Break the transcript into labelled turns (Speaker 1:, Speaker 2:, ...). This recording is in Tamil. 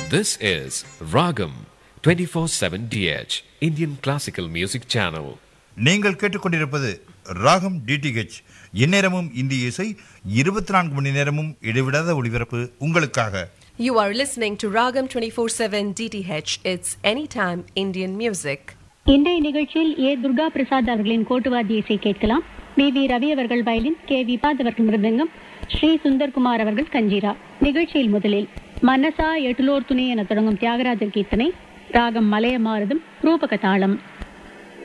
Speaker 1: This is Ragam 24/7 DH Indian Classical Music Channel.
Speaker 2: நீங்கள் கேட்டுக்கொண்டிருப்பது ராகம் டிடிஹெச் எந்நேரமும் இந்திய இசை இருபத்தி நான்கு மணி நேரமும் இடைவிடாத ஒளிபரப்பு உங்களுக்காக
Speaker 3: You are listening to Ragam 24/7 DTH. It's anytime Indian music.
Speaker 4: இன்றைய நிகழ்ச்சியில் ஏ துர்கா பிரசாத் அவர்களின் கோட்டுவாத்திய இசை கேட்கலாம் பி வி ரவி அவர்கள் வயலின் கே விபாத் அவர்கள் மிருதங்கம் ஸ்ரீ சுந்தர்குமார் அவர்கள் கஞ்சிரா நிகழ்ச்சியில் முதலில் மனசா எட்டுலோர் துணை என தொடங்கும் தியாகராஜர் கீர்த்தனை ராகம் மலையமாரதம் ரூபக தாளம்